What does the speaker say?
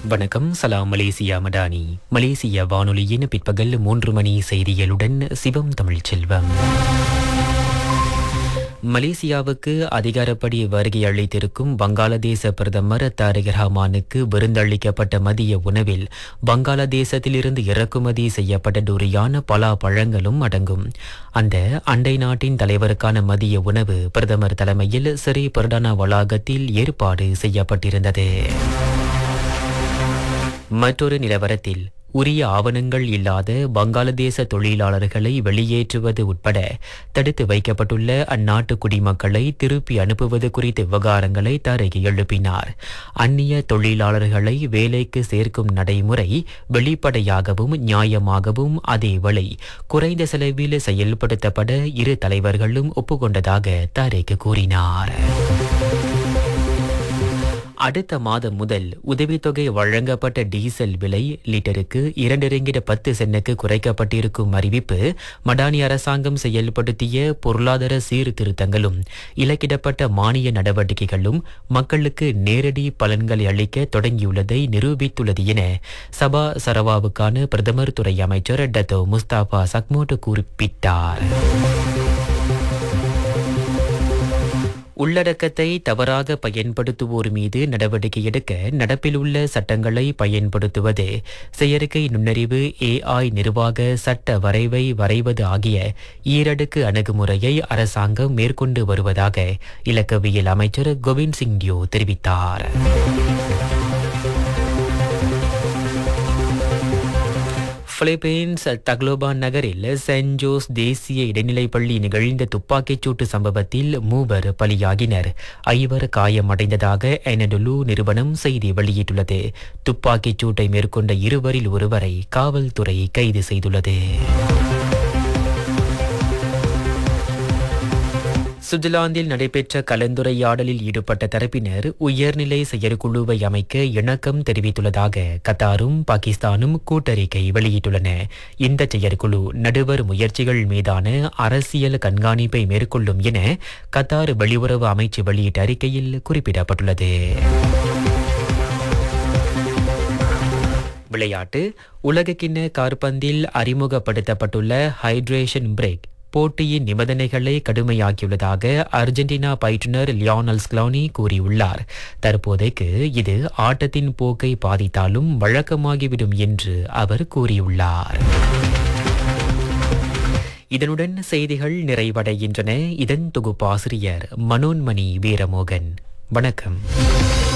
வணக்கம் சலாம் மலேசியா மடானி மலேசிய வானொலியின் பிற்பகல் மூன்று மணி செய்திகளுடன் சிவம் தமிழ் செல்வம் மலேசியாவுக்கு அதிகாரப்படி வருகை அளித்திருக்கும் வங்காளதேச பிரதமர் தாரிக் ரஹ்மானுக்கு விருந்தளிக்கப்பட்ட மதிய உணவில் வங்காளதேசத்திலிருந்து இறக்குமதி செய்யப்பட்ட டுரியான பலா பழங்களும் அடங்கும் அந்த அண்டை நாட்டின் தலைவருக்கான மதிய உணவு பிரதமர் தலைமையில் சிறி பிரதான வளாகத்தில் ஏற்பாடு செய்யப்பட்டிருந்தது மற்றொரு நிலவரத்தில் உரிய ஆவணங்கள் இல்லாத வங்காளதேச தொழிலாளர்களை வெளியேற்றுவது உட்பட தடுத்து வைக்கப்பட்டுள்ள அந்நாட்டு குடிமக்களை திருப்பி அனுப்புவது குறித்த விவகாரங்களை தரைக்கு எழுப்பினார் அந்நிய தொழிலாளர்களை வேலைக்கு சேர்க்கும் நடைமுறை வெளிப்படையாகவும் நியாயமாகவும் அதேவேளை குறைந்த செலவில் செயல்படுத்தப்பட இரு தலைவர்களும் ஒப்புக்கொண்டதாக தரைக்கு கூறினார் அடுத்த மாதம் முதல் உதவித்தொகை வழங்கப்பட்ட டீசல் விலை லிட்டருக்கு இரண்டு ரிங்கிட பத்து சென்னுக்கு குறைக்கப்பட்டிருக்கும் அறிவிப்பு மடானி அரசாங்கம் செயல்படுத்திய பொருளாதார சீர்திருத்தங்களும் இலக்கிடப்பட்ட மானிய நடவடிக்கைகளும் மக்களுக்கு நேரடி பலன்களை அளிக்க தொடங்கியுள்ளதை நிரூபித்துள்ளது என சபா சரவாவுக்கான பிரதமர் துறை அமைச்சர் டத்தோ முஸ்தாபா சக்மோட்டு குறிப்பிட்டார் உள்ளடக்கத்தை தவறாக பயன்படுத்துவோர் மீது நடவடிக்கை எடுக்க நடப்பில் உள்ள சட்டங்களை பயன்படுத்துவது செயற்கை நுண்ணறிவு ஏஐ நிர்வாக சட்ட வரைவை வரைவது ஆகிய ஈரடுக்கு அணுகுமுறையை அரசாங்கம் மேற்கொண்டு வருவதாக இலக்கவியல் அமைச்சர் கோவிந்த் சிங் யோ தெரிவித்தார் பிலிப்பீன்ஸ் தக்லோபான் நகரில் சென்ட் ஜோஸ் தேசிய இடைநிலைப் பள்ளி நிகழ்ந்த துப்பாக்கிச்சூட்டு சம்பவத்தில் மூவர் பலியாகினர் ஐவர் காயமடைந்ததாக எனடுலு நிறுவனம் செய்தி வெளியிட்டுள்ளது துப்பாக்கிச் சூட்டை மேற்கொண்ட இருவரில் ஒருவரை காவல்துறை கைது செய்துள்ளது சுவிட்சர்லாந்தில் நடைபெற்ற கலந்துரையாடலில் ஈடுபட்ட தரப்பினர் உயர்நிலை செயற்குழுவை அமைக்க இணக்கம் தெரிவித்துள்ளதாக கத்தாரும் பாகிஸ்தானும் கூட்டறிக்கை வெளியிட்டுள்ளன இந்த செயற்குழு நடுவர் முயற்சிகள் மீதான அரசியல் கண்காணிப்பை மேற்கொள்ளும் என கத்தார் வெளியுறவு அமைச்சு வெளியிட்ட அறிக்கையில் குறிப்பிடப்பட்டுள்ளது விளையாட்டு உலகக்கிண்ண கார்பந்தில் அறிமுகப்படுத்தப்பட்டுள்ள ஹைட்ரேஷன் பிரேக் போட்டியின் நிபந்தனைகளை கடுமையாக்கியுள்ளதாக அர்ஜென்டினா பயிற்றுனர் லியோனல் ஸ்க்லோனி கூறியுள்ளார் தற்போதைக்கு இது ஆட்டத்தின் போக்கை பாதித்தாலும் வழக்கமாகிவிடும் என்று அவர் கூறியுள்ளார் இதனுடன் செய்திகள் நிறைவடைகின்றன இதன் தொகுப்பாசிரியர் மனோன்மணி வீரமோகன் வணக்கம்